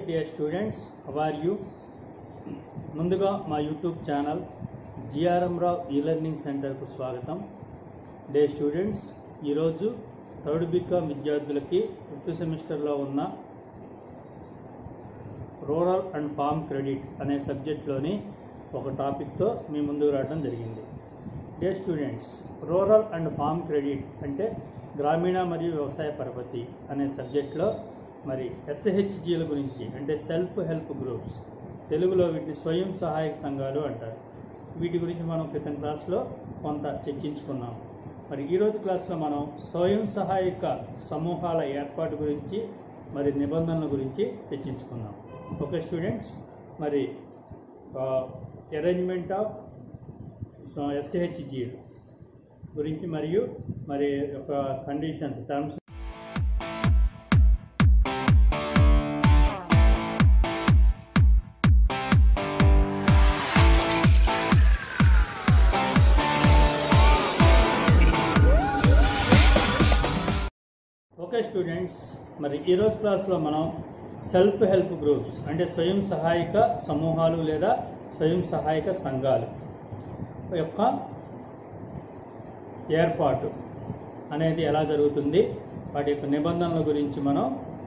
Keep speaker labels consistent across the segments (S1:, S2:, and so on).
S1: dear students are you ముందుగా మా YouTube channel GRM రావు ఈ లెర్నింగ్ సెంటర్కు స్వాగతం డే స్టూడెంట్స్ ఈరోజు థర్డ్ బికామ్ విద్యార్థులకి ఫిఫ్త్ సెమిస్టర్లో ఉన్న రూరల్ అండ్ ఫార్మ్ క్రెడిట్ అనే సబ్జెక్ట్లోని ఒక టాపిక్తో మీ ముందుకు రావడం జరిగింది dear students rural and farm credit అంటే గ్రామీణ మరియు వ్యవసాయ పరపతి అనే సబ్జెక్ట్లో మరి ఎస్హెచ్జీల గురించి అంటే సెల్ఫ్ హెల్ప్ గ్రూప్స్ తెలుగులో వీటిని స్వయం సహాయక సంఘాలు అంటారు వీటి గురించి మనం క్రితం క్లాస్లో కొంత చర్చించుకున్నాం మరి ఈరోజు క్లాస్లో మనం స్వయం సహాయక సమూహాల ఏర్పాటు గురించి మరి నిబంధనల గురించి చర్చించుకుందాం ఓకే స్టూడెంట్స్ మరి అరేంజ్మెంట్ ఆఫ్ ఎస్హెచ్జీ గురించి మరియు మరి ఒక కండిషన్స్ టర్మ్స్ ఓకే స్టూడెంట్స్ మరి ఈరోజు క్లాస్లో మనం సెల్ఫ్ హెల్ప్ గ్రూప్స్ అంటే స్వయం సహాయక సమూహాలు లేదా స్వయం సహాయక సంఘాలు యొక్క ఏర్పాటు అనేది ఎలా జరుగుతుంది వాటి యొక్క నిబంధనల గురించి మనం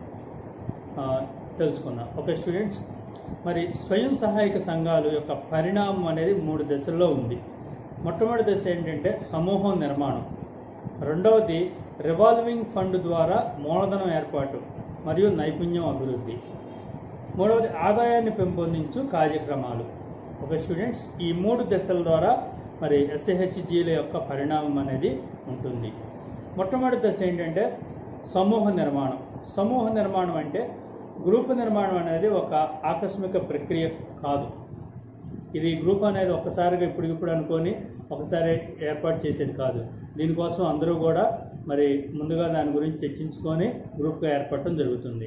S1: ఆ, తెలుసుకుందాం ఓకే స్టూడెంట్స్ మరి స్వయం సహాయక సంఘాలు యొక్క పరిణామం అనేది మూడు దశల్లో ఉంది మొట్టమొదటి దశ ఏంటంటే సమూహం నిర్మాణం రెండవది రివాల్వింగ్ ఫండ్ ద్వారా మూలధనం ఏర్పాటు మరియు నైపుణ్యం అభివృద్ధి మూడవది ఆదాయాన్ని పెంపొందించు కార్యక్రమాలు ఒక స్టూడెంట్స్ ఈ మూడు దశల ద్వారా మరి ఎస్ఏహెచ్జీల యొక్క పరిణామం అనేది ఉంటుంది మొట్టమొదటి దశ ఏంటంటే సమూహ నిర్మాణం సమూహ నిర్మాణం అంటే గ్రూప్ నిర్మాణం అనేది ఒక ఆకస్మిక ప్రక్రియ కాదు ఇది గ్రూప్ అనేది ఒక్కసారిగా ఇప్పుడు ఇప్పుడు అనుకొని ఒకసారి ఏర్పాటు చేసేది కాదు దీనికోసం అందరూ కూడా మరి ముందుగా దాని గురించి చర్చించుకొని గ్రూప్గా ఏర్పడటం జరుగుతుంది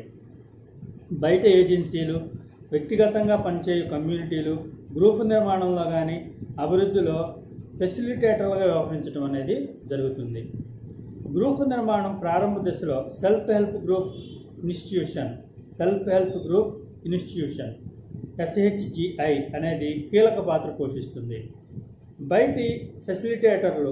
S1: బయట ఏజెన్సీలు వ్యక్తిగతంగా పనిచేయు కమ్యూనిటీలు గ్రూప్ నిర్మాణంలో కానీ అభివృద్ధిలో ఫెసిలిటేటర్లుగా వ్యవహరించడం అనేది జరుగుతుంది గ్రూప్ నిర్మాణం ప్రారంభ దశలో self help group institution self help group institution SHGI అనేది కీలక పాత్ర పోషిస్తుంది బయటి ఫెసిలిటేటర్లు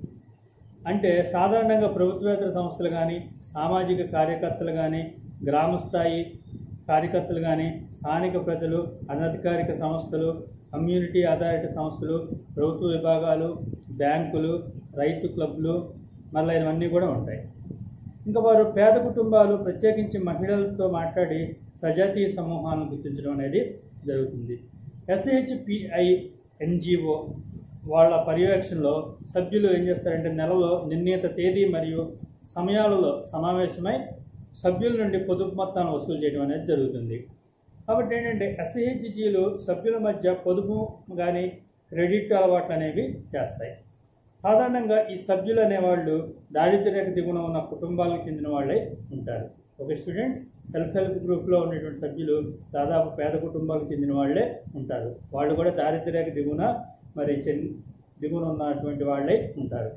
S1: అంటే సాధారణంగా ప్రభుత్వేతర సంస్థలు కానీ సామాజిక కార్యకర్తలు కానీ గ్రామ స్థాయి కార్యకర్తలు కానీ స్థానిక ప్రజలు అనధికారిక సంస్థలు కమ్యూనిటీ ఆధారిత సంస్థలు ప్రభుత్వ విభాగాలు బ్యాంకులు రైతు క్లబ్లు మొదలైనవన్నీ కూడా ఉంటాయి ఇంకా వారు పేద కుటుంబాలు ప్రత్యేకించి మహిళలతో మాట్లాడి సజాతీయ సమూహాలను గుర్తించడం అనేది జరుగుతుంది ఎస్హెచ్పిఐ ఎన్జిఓ వాళ్ళ పర్యవేక్షణలో సభ్యులు ఏం చేస్తారంటే నెలలో నిర్ణీత తేదీ మరియు సమయాలలో సమావేశమై సభ్యుల నుండి పొదుపు మొత్తాన్ని వసూలు చేయడం అనేది జరుగుతుంది కాబట్టి ఏంటంటే ఎస్హెచ్జీలు సభ్యుల మధ్య పొదుపు కానీ క్రెడిట్ అలవాట్లు అనేవి చేస్తాయి సాధారణంగా ఈ సభ్యులు అనేవాళ్ళు దారిద్ర్యకు దిగున ఉన్న కుటుంబాలకు చెందిన వాళ్ళే ఉంటారు ఓకే స్టూడెంట్స్ సెల్ఫ్ హెల్ప్ గ్రూప్లో ఉన్నటువంటి సభ్యులు దాదాపు పేద కుటుంబాలకు చెందిన వాళ్ళే ఉంటారు వాళ్ళు కూడా దారిద్ర్యకు దిగున మరి చెన్ దిగున ఉన్నటువంటి వాళ్ళే ఉంటారు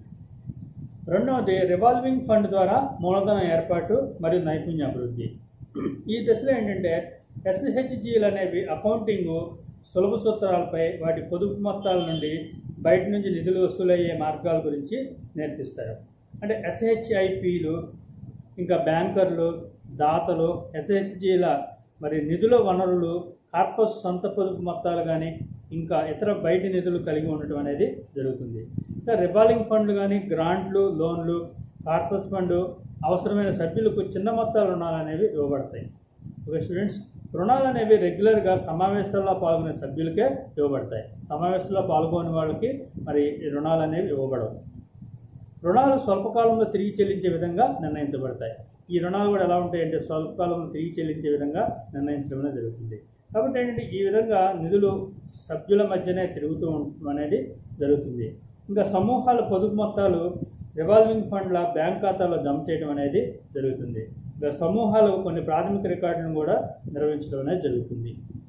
S1: రెండవది రివాల్వింగ్ ఫండ్ ద్వారా మూలధనం ఏర్పాటు మరియు నైపుణ్య అభివృద్ధి ఈ దశలో ఏంటంటే ఎస్హెచ్జీలు అనేవి అకౌంటింగ్ సులభ సూత్రాలపై వాటి పొదుపు మొత్తాల నుండి బయట నుంచి నిధులు వసూలయ్యే మార్గాల గురించి నేర్పిస్తారు అంటే ఎస్హెచ్ఐపిలు ఇంకా బ్యాంకర్లు దాతలు ఎస్హెచ్జీల మరి నిధుల వనరులు కార్పస్ సొంత పొదుపు మొత్తాలు కానీ ఇంకా ఇతర బయటి నిధులు కలిగి ఉండటం అనేది జరుగుతుంది ఇంకా రివాల్వింగ్ ఫండ్లు కానీ గ్రాంట్లు లోన్లు కార్పస్ ఫండ్ అవసరమైన సభ్యులకు చిన్న మొత్తాల రుణాలు అనేవి ఇవ్వబడతాయి ఓకే స్టూడెంట్స్ రుణాలు అనేవి రెగ్యులర్గా సమావేశాల్లో పాల్గొనే సభ్యులకే ఇవ్వబడతాయి సమావేశంలో పాల్గొనే వాళ్ళకి మరి ఈ రుణాలు అనేవి ఇవ్వబడవు రుణాలు స్వల్పకాలంలో తిరిగి చెల్లించే విధంగా నిర్ణయించబడతాయి ఈ రుణాలు కూడా ఎలా ఉంటాయంటే స్వల్పకాలంలో తిరిగి చెల్లించే విధంగా నిర్ణయించడం అనేది జరుగుతుంది కాబట్టి ఏంటంటే ఈ విధంగా నిధులు సభ్యుల మధ్యనే తిరుగుతూ ఉండటం అనేది జరుగుతుంది ఇంకా సమూహాల పొదుపు మొత్తాలు రివాల్వింగ్ ఫండ్ల బ్యాంక్ ఖాతాలో జమ చేయడం అనేది జరుగుతుంది ఇంకా సమూహాలు కొన్ని ప్రాథమిక రికార్డులను కూడా నిర్వహించడం అనేది జరుగుతుంది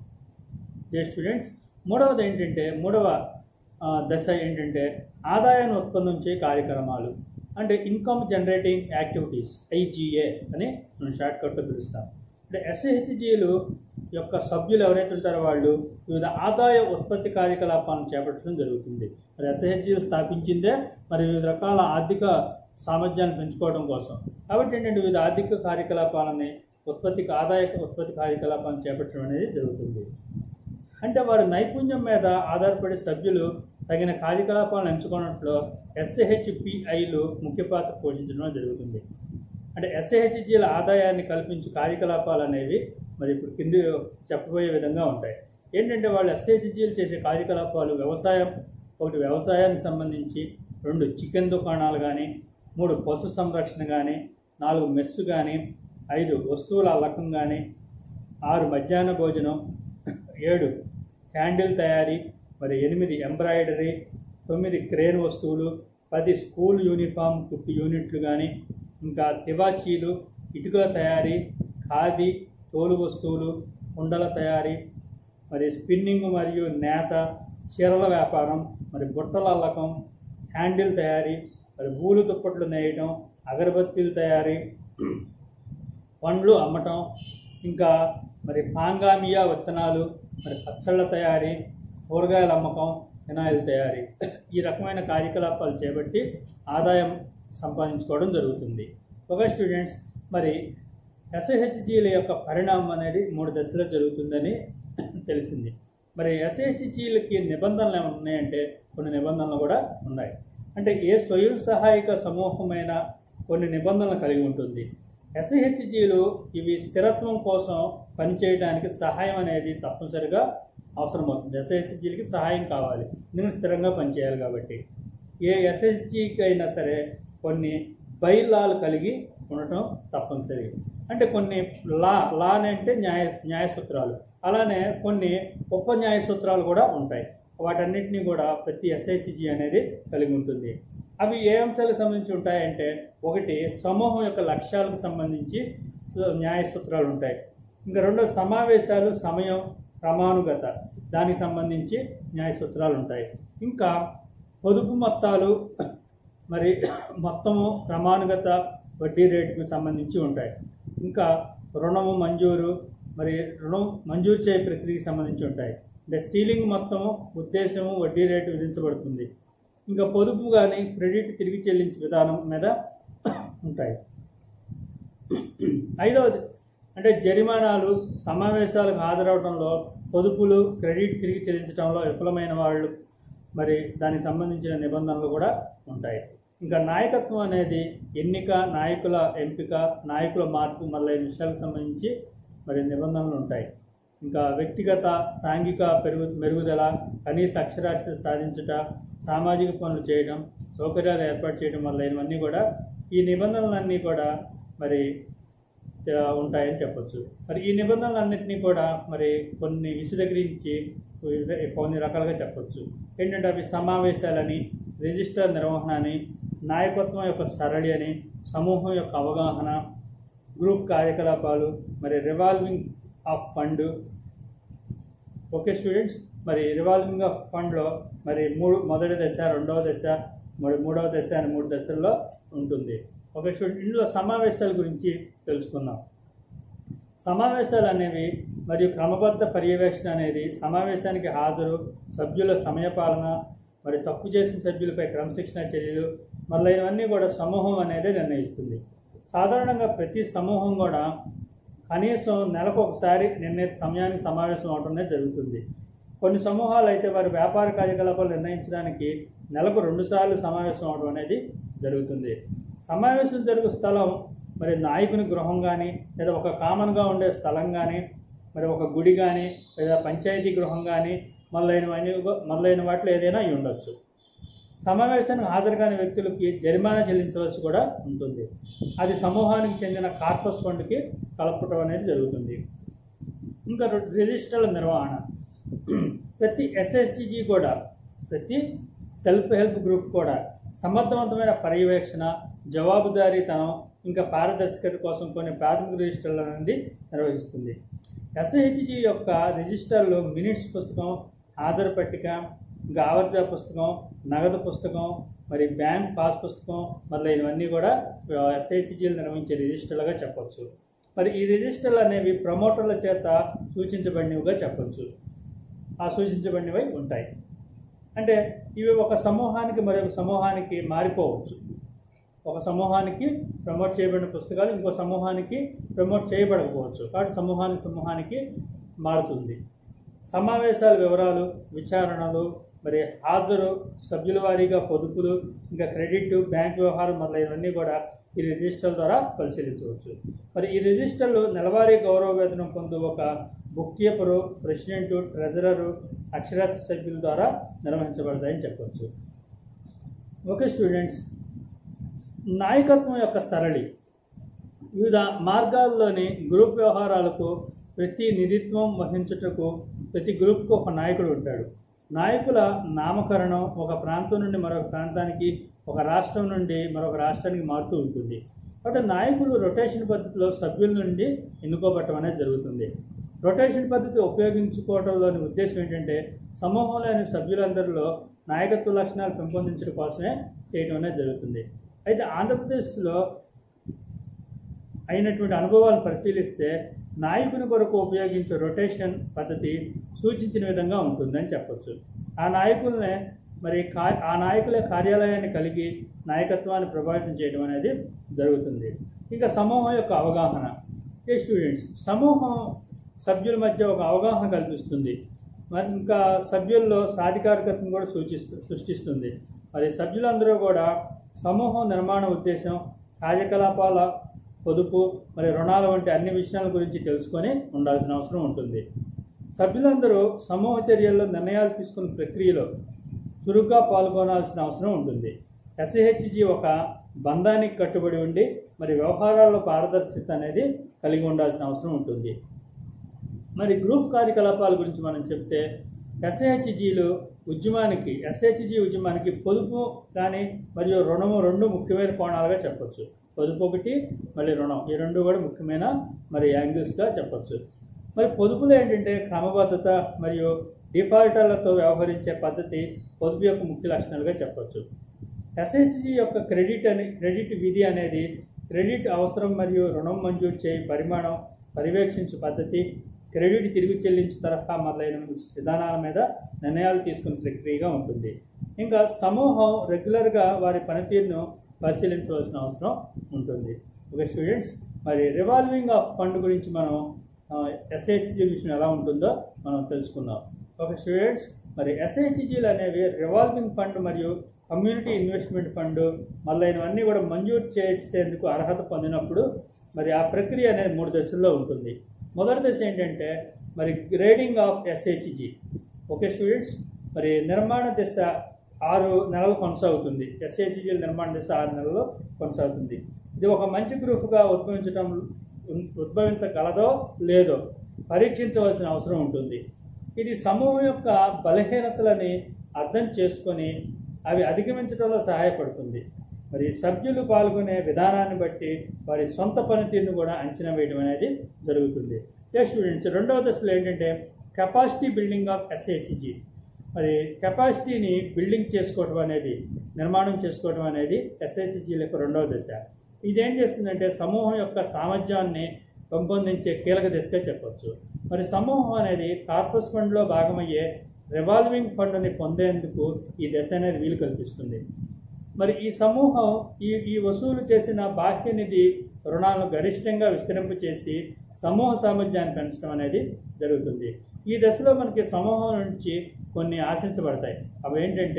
S1: ఏ స్టూడెంట్స్ మూడవది ఏంటంటే మూడవ ఆ, దశ ఏంటంటే ఆదాయాన్ని ఉత్పన్నం చేయ కార్యక్రమాలు అంటే ఇన్కమ్ జనరేటింగ్ యాక్టివిటీస్ ఐజీఏ అని మనం షార్ట్ కట్లో పిలుస్తాం అంటే ఎస్హెచ్జిలు యొక్క సభ్యులు ఎవరైతే ఉంటారో వాళ్ళు వివిధ ఆదాయ ఉత్పత్తి కార్యకలాపాలను చేపట్టడం జరుగుతుంది మరి ఎస్హెచ్జిలు స్థాపించిందే మరి వివిధ రకాల ఆర్థిక సామర్థ్యాన్ని పెంచుకోవడం కోసం కాబట్టి ఏంటంటే వివిధ ఆర్థిక కార్యకలాపాలని ఉత్పత్తి ఆదాయ ఉత్పత్తి కార్యకలాపాలను చేపట్టడం అనేది జరుగుతుంది అంటే వారి నైపుణ్యం మీద ఆధారపడి సభ్యులు తగిన కార్యకలాపాలను ఎంచుకున్నట్లు ఎస్హెచ్పిఐలు ముఖ్య పాత్ర పోషించడం జరుగుతుంది అంటే ఎస్హెచ్జీల ఆదాయాన్ని కల్పించే కార్యకలాపాలు అనేవి మరి ఇప్పుడు కింది చెప్పబోయే విధంగా ఉంటాయి ఏంటంటే వాళ్ళు ఎస్హెచ్జీలు చేసే కార్యకలాపాలు వ్యవసాయం ఒకటి వ్యవసాయానికి సంబంధించి రెండు చికెన్ దుకాణాలు కానీ మూడు పశు సంరక్షణ కానీ నాలుగు మెస్సు కానీ ఐదు వస్తువుల అల్లకం కానీ ఆరు మధ్యాహ్న భోజనం ఏడు క్యాండిల్ తయారీ మరి ఎనిమిది ఎంబ్రాయిడరీ తొమ్మిది క్రేన్ వస్తువులు పది స్కూల్ యూనిఫామ్ కుట్టు యూనిట్లు కానీ ఇంకా తివాచీలు ఇటుకల తయారీ ఖాదీ తోలు వస్తువులు కుండల తయారీ మరి స్పిన్నింగ్ మరియు నేత చీరల వ్యాపారం మరి బుట్టల అల్లకం హ్యాండిల్ తయారీ మరి పూలు దుప్పట్లు నేయటం అగరబత్తీలు తయారీ పండ్లు అమ్మటం ఇంకా మరి పాంగామియా విత్తనాలు మరి పచ్చళ్ళ తయారీ కూరగాయల అమ్మకం వినాయిల తయారీ ఈ రకమైన కార్యకలాపాలు చేపట్టి ఆదాయం సంపాదించుకోవడం జరుగుతుంది ఒక స్టూడెంట్స్ మరి ఎస్హెచ్జీల యొక్క పరిణామం అనేది మూడు దశలో జరుగుతుందని తెలిసింది మరి ఎస్హెచ్జీలకి నిబంధనలు ఏమైనా ఉన్నాయంటే కొన్ని నిబంధనలు కూడా ఉన్నాయి అంటే ఏ స్వయం సహాయక సమూహమైన కొన్ని నిబంధనలు కలిగి ఉంటుంది ఎస్హెచ్జీలు ఇవి స్థిరత్వం కోసం పనిచేయడానికి సహాయం అనేది తప్పనిసరిగా అవసరమవుతుంది ఎస్హెచ్జీలకి సహాయం కావాలి ఎందుకంటే స్థిరంగా పనిచేయాలి కాబట్టి ఏ ఎస్హెచ్జికి అయినా సరే కొన్ని బైలాలు కలిగి ఉండటం తప్పనిసరి అంటే కొన్ని లా లా అని అంటే న్యాయ న్యాయ సూత్రాలు అలానే కొన్ని ఉప న్యాయ సూత్రాలు కూడా ఉంటాయి వాటన్నిటిని కూడా ప్రతి ఎస్హెచ్జి అనేది కలిగి ఉంటుంది అవి ఏ అంశాలకు సంబంధించి ఉంటాయంటే ఒకటి సమూహం యొక్క లక్ష్యాలకు సంబంధించి న్యాయ సూత్రాలు ఉంటాయి ఇంకా రెండో సమావేశాలు సమయం క్రమానుగత దానికి సంబంధించి న్యాయ సూత్రాలు ఉంటాయి ఇంకా పొదుపు మొత్తాలు మరి మొత్తము క్రమానుగత వడ్డీ రేటుకు సంబంధించి ఉంటాయి ఇంకా రుణము మంజూరు మరి రుణం మంజూరు చేయ ప్రక్రియకి సంబంధించి ఉంటాయి అంటే సీలింగ్ మొత్తము ఉద్దేశము వడ్డీ రేటు విధించబడుతుంది ఇంకా పొదుపు కానీ క్రెడిట్ తిరిగి చెల్లించే విధానం మీద ఉంటాయి ఐదవది అంటే జరిమానాలు సమావేశాలకు హాజరవడంలో పొదుపులు క్రెడిట్ తిరిగి చెల్లించడంలో విఫలమైన వాళ్ళు మరి దానికి సంబంధించిన నిబంధనలు కూడా ఉంటాయి ఇంకా నాయకత్వం అనేది ఎన్నిక నాయకుల ఎంపిక నాయకుల మార్పు మొదలైన విషయాలకు సంబంధించి మరి నిబంధనలు ఉంటాయి ఇంకా వ్యక్తిగత సాంఘిక పెరుగు మెరుగుదల కనీస అక్షరాస్యత సాధించుట సామాజిక పనులు చేయడం సౌకర్యాలు ఏర్పాటు చేయడం మొదలైనవన్నీ కూడా ఈ నిబంధనలన్నీ కూడా మరి ఆ, ఉంటాయని చెప్పొచ్చు మరి ఈ నిబంధనలన్నింటినీ కూడా మరి కొన్ని విశదీకరించి వివిధ- కొన్ని రకాలుగా చెప్పొచ్చు ఏంటంటే అవి సమావేశాలని రిజిస్టర్ నిర్వహణ అని నాయకత్వం యొక్క సరళి అని సమూహం యొక్క అవగాహన గ్రూప్ కార్యకలాపాలు మరి revolving of fund okay students మరి రివాల్వింగ్ ఆఫ్ ఫండ్లో మరి మూడు మొదటి దశ రెండవ దశ మరి మూడవ దశ అని మూడు దశల్లో ఉంటుంది ఓకే స్టూడెంట్ ఇందులో సమావేశాల గురించి తెలుసుకుందాం సమావేశాలు అనేవి మరియు క్రమబద్ధ పర్యవేక్షణ అనేది సమావేశానికి హాజరు సభ్యుల సమయపాలన మరి తప్పు చేసిన సభ్యులపై క్రమశిక్షణ చర్యలు మొదలైనవన్నీ కూడా సమూహం అనేది నిర్ణయిస్తుంది సాధారణంగా ప్రతి సమూహం కూడా కనీసం నెలకు ఒకసారి నిర్ణయిత సమయానికి సమావేశం అవడం అనేది జరుగుతుంది కొన్ని సమూహాలు అయితే వారి వ్యాపార కార్యకలాపాలు నిర్ణయించడానికి నెలకు రెండుసార్లు సమావేశం అవడం అనేది జరుగుతుంది సమావేశం జరుగు స్థలం మరి నాయకుని గృహం కానీ లేదా ఒక కామన్గా ఉండే స్థలం కానీ మరి ఒక గుడి కానీ లేదా పంచాయతీ గృహం కానీ మొదలైనవన్నీ మొదలైన వాటిలో ఏదైనా అయి ఉండొచ్చు సమావేశానికి హాజరు కాని వ్యక్తులకి జరిమానా చెల్లించవలసి కూడా ఉంటుంది అది సమూహానికి చెందిన కార్పస్ ఫండ్కి కలపటం అనేది జరుగుతుంది ఇంకా రెండు రిజిస్టర్ల నిర్వహణ ప్రతి ఎస్ఎస్జిజి కూడా ప్రతి సెల్ఫ్ హెల్ప్ గ్రూప్ కూడా సమర్థవంతమైన పర్యవేక్షణ జవాబుదారీతనం ఇంకా పారదర్శకత కోసం కొన్ని ప్రాథమిక రిజిస్టర్ల నుండి నిర్వహిస్తుంది ఎస్హెచ్జి యొక్క రిజిస్టర్లు మినిట్స్ పుస్తకం హాజరు పట్టిక ఇంకా ఆవర్జ పుస్తకం నగదు పుస్తకం మరి బ్యాంక్ పాస్ పుస్తకం మొదలైనవన్నీ కూడా ఎస్హెచ్జీలు నిర్వహించే రిజిస్టర్లుగా చెప్పొచ్చు మరి ఈ రిజిస్టర్లు అనేవి ప్రమోటర్ల చేత సూచించబడినవిగా చెప్పొచ్చు ఆ సూచించబడినవి ఉంటాయి అంటే ఇవి ఒక సమూహానికి మరొక సమూహానికి మారిపోవచ్చు ఒక సమూహానికి ప్రమోట్ చేయబడిన పుస్తకాలు ఇంకో సమూహానికి ప్రమోట్ చేయబడకపోవచ్చు కాబట్టి సమూహానికి సమూహానికి మారుతుంది సమావేశాల వివరాలు విచారణలు మరి హాజరు సభ్యుల వారీగా పొదుపులు ఇంకా క్రెడిట్ బ్యాంక్ వ్యవహారం మొదలైనవన్నీ కూడా ఈ రిజిస్టర్ ద్వారా పరిశీలించవచ్చు మరి ఈ రిజిస్టర్లు నెలవారీ గౌరవ వేతనం పొందు ఒక బుక్ కీపరు ప్రెసిడెంట్ ట్రెజరరు అక్షరాస్య సభ్యుల ద్వారా నిర్వహించబడతాయని చెప్పవచ్చు ఓకే స్టూడెంట్స్ నాయకత్వం యొక్క సరళి వివిధ మార్గాల్లోని గ్రూప్ వ్యవహారాలకు ప్రతి నిధిత్వం వహించుటకు ప్రతి గ్రూప్కు ఒక నాయకుడు ఉంటాడు నాయకుల నామకరణం ఒక ప్రాంతం నుండి మరొక ప్రాంతానికి ఒక రాష్ట్రం నుండి మరొక రాష్ట్రానికి మారుతూ ఉంటుంది కాబట్టి నాయకులు రొటేషన్ పద్ధతిలో సభ్యుల నుండి ఎన్నుకోబట్టడం అనేది జరుగుతుంది రొటేషన్ పద్ధతి ఉపయోగించుకోవడంలోని ఉద్దేశం ఏంటంటే సమూహంలోని సభ్యులందరిలో నాయకత్వ లక్షణాలు పెంపొందించడం కోసమే చేయడం అనేది జరుగుతుంది అయితే ఆంధ్రప్రదేశ్లో అయినటువంటి అనుభవాలను పరిశీలిస్తే నాయకుని కొరకు ఉపయోగించే రొటేషన్ పద్ధతి సూచించిన విధంగా ఉంటుందని చెప్పొచ్చు ఆ నాయకులనే మరి కా ఆ నాయకుల కార్యాలయాన్ని కలిగి నాయకత్వాన్ని ప్రభావితం చేయడం అనేది జరుగుతుంది ఇంకా సమూహం యొక్క అవగాహన ఏ స్టూడెంట్స్ సమూహం సభ్యుల మధ్య ఒక అవగాహన కల్పిస్తుంది మరి ఇంకా సభ్యుల్లో సాధికారికతను కూడా సూచిస్తూ సృష్టిస్తుంది మరి సభ్యులందరూ కూడా సమూహం నిర్మాణ ఉద్దేశం కార్యకలాపాల పొదుపు మరి రుణాల వంటి అన్ని విషయాల గురించి తెలుసుకొని ఉండాల్సిన అవసరం ఉంటుంది సభ్యులందరూ సమూహ చర్యల్లో నిర్ణయాలు తీసుకున్న ప్రక్రియలో చురుగ్గా పాల్గొనాల్సిన అవసరం ఉంటుంది ఎస్ఏహెచ్జి ఒక బంధానికి కట్టుబడి ఉండి మరి వ్యవహారాల్లో పారదర్శకత అనేది కలిగి ఉండాల్సిన అవసరం ఉంటుంది మరి గ్రూప్ కార్యకలాపాల గురించి మనం చెప్తే ఎస్హెచ్జిలు ఉద్యమానికి ఎస్హెచ్జి ఉద్యమానికి పొదుపు కానీ మరియు రుణము రెండు ముఖ్యమైన కోణాలుగా చెప్పొచ్చు పొదుపు ఒకటి మళ్ళీ రుణం ఈ రెండు కూడా ముఖ్యమైన మరి యాంగిల్స్గా చెప్పొచ్చు మరి పొదుపులో ఏంటంటే క్రమబద్ధత మరియు డిఫాల్టర్లతో వ్యవహరించే పద్ధతి పొదుపు యొక్క ముఖ్య లక్షణాలుగా చెప్పొచ్చు ఎస్హెచ్జి యొక్క క్రెడిట్ అనే క్రెడిట్ విధి అనేది క్రెడిట్ అవసరం మరియు రుణం మంజూరు చేయి పరిమాణం పర్యవేక్షించు పద్ధతి క్రెడిట్ తిరిగి చెల్లించు తరహా మొదలైన విధానాల మీద నిర్ణయాలు తీసుకునే ప్రక్రియగా ఉంటుంది ఇంకా సమూహం రెగ్యులర్గా వారి పనితీరును పరిశీలించవలసిన అవసరం ఉంటుంది ఓకే స్టూడెంట్స్ మరి రివాల్వింగ్ ఆఫ్ ఫండ్ గురించి మనం ఎస్హెచ్జి విషయం ఎలా ఉంటుందో మనం తెలుసుకుందాం ఓకే స్టూడెంట్స్ మరి ఎస్హెచ్జీలు అనేవి రివాల్వింగ్ ఫండ్ మరియు కమ్యూనిటీ ఇన్వెస్ట్మెంట్ ఫండ్ మొదలైనవన్నీ కూడా మంజూరు చేసేందుకు అర్హత పొందినప్పుడు మరి ఆ ప్రక్రియ అనేది మూడు దశల్లో ఉంటుంది మొదటి దశ ఏంటంటే మరి grading of SHG okay students మరి నిర్మాణ దశ ఆరు నెలలు కొనసాగుతుంది ఎస్హెచ్జి నిర్మాణ దశ ఆరు నెలలు కొనసాగుతుంది ఇది ఒక మంచి గ్రూప్గా ఉద్భవించడం ఉద్భవించగలదో లేదో పరీక్షించవలసిన అవసరం ఉంటుంది ఇది సమూహం యొక్క బలహీనతలని అర్థం చేసుకొని అవి అధిగమించడంలో సహాయపడుతుంది మరి సభ్యులు పాల్గొనే విధానాన్ని బట్టి వారి సొంత పనితీరును కూడా అంచనా వేయడం అనేది జరుగుతుంది ఏ స్టూడెంట్స్ రెండవ దశలో ఏంటంటే కెపాసిటీ బిల్డింగ్ ఆఫ్ ఎస్హెచ్జి మరి కెపాసిటీని బిల్డింగ్ చేసుకోవడం అనేది నిర్మాణం చేసుకోవడం అనేది ఎస్హెచ్జి యొక్క రెండవ దశ ఇదేం చేస్తుందంటే సమూహం యొక్క సామర్థ్యాన్ని పెంపొందించే కీలక దశగా చెప్పొచ్చు మరి సమూహం అనేది కార్పస్ ఫండ్లో భాగమయ్యే రివాల్వింగ్ ఫండ్ని పొందేందుకు ఈ దశ అనేది వీలు కల్పిస్తుంది మరి ఈ సమూహం ఈ ఈ వసూలు చేసిన బాహ్య నిధి రుణాలను గరిష్టంగా విస్తరింపు చేసి సమూహ సామర్థ్యాన్ని పెంచడం అనేది జరుగుతుంది ఈ దశలో మనకి సమూహం నుంచి కొన్ని ఆశించబడతాయి అవి ఏంటంటే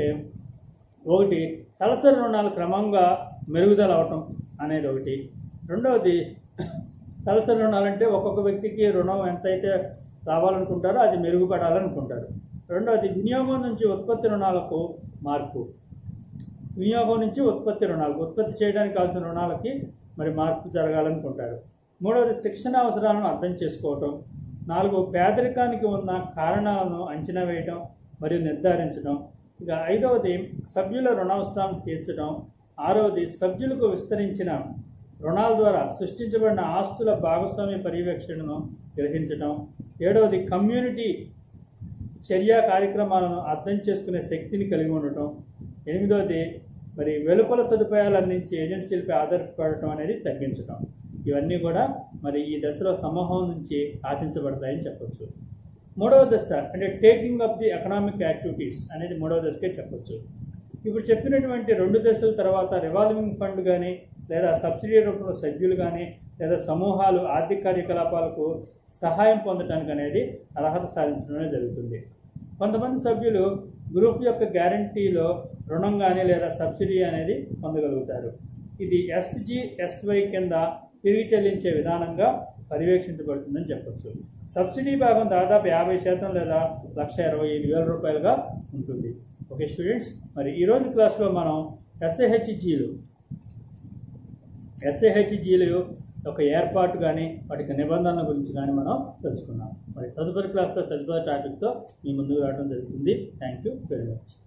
S1: ఒకటి తలసరి రుణాలు క్రమంగా మెరుగుదల అవటం అనేది ఒకటి రెండవది తలసరి రుణాలు అంటే ఒక్కొక్క వ్యక్తికి రుణం ఎంతైతే రావాలనుకుంటారో అది మెరుగుపడాలనుకుంటారు రెండవది వినియోగం నుంచి ఉత్పత్తి రుణాలకు మార్పు వినియోగం నుంచి ఉత్పత్తి రుణాలకు ఉత్పత్తి చేయడానికి కావాల్సిన రుణాలకి మరి మార్పు జరగాలనుకుంటారు మూడవది శిక్షణ అవసరాలను అర్థం చేసుకోవటం నాలుగు పేదరికానికి ఉన్న కారణాలను అంచనా వేయటం మరియు నిర్ధారించడం ఇక ఐదవది సభ్యుల రుణావసరాలను తీర్చడం ఆరవది సభ్యులకు విస్తరించిన రుణాల ద్వారా సృష్టించబడిన ఆస్తుల భాగస్వామ్య పర్యవేక్షణను గ్రహించడం ఏడవది కమ్యూనిటీ చర్య కార్యక్రమాలను అర్థం చేసుకునే శక్తిని కలిగి ఉండటం ఎనిమిదవది మరి వెలుపల సదుపాయాలు అందించే ఏజెన్సీలపై ఆధారపడటం అనేది తగ్గించడం ఇవన్నీ కూడా మరి ఈ దశలో సమూహం నుంచి ఆశించబడతాయని చెప్పొచ్చు మూడవ దశ అంటే taking up the economic activities అనేది మూడవ దశకే చెప్పొచ్చు ఇప్పుడు చెప్పినటువంటి రెండు దశల తర్వాత రివాల్వింగ్ ఫండ్ కానీ లేదా సబ్సిడీ రూపంలో సభ్యులు కానీ లేదా సమూహాలు ఆర్థిక కార్యకలాపాలకు సహాయం పొందడానికి అనేది అర్హత సాధించడమే జరుగుతుంది కొంతమంది సభ్యులు గ్రూప్ యొక్క గ్యారంటీలో రుణం కానీ లేదా సబ్సిడీ అనేది పొందగలుగుతారు ఇది ఎస్జిఎస్వై కింద తిరిగి చెల్లించే విధానంగా పర్యవేక్షించబడుతుందని చెప్పొచ్చు సబ్సిడీ భాగం దాదాపు యాభై శాతం లేదా లక్ష ఇరవై ఐదు వేల రూపాయలుగా ఉంటుంది ఓకే స్టూడెంట్స్ మరి ఈరోజు క్లాస్లో మనం ఎస్ఏహెచ్జీలు ఎస్ఏహెచ్జీలు యొక్క ఏర్పాటు కానీ వాటి నిబంధనల గురించి కానీ మనం తెలుసుకున్నాం మరి తదుపరి క్లాస్లో తదుపరి టాపిక్తో మీ ముందుకు రావడం జరుగుతుంది థ్యాంక్ యూ వెరీ మచ్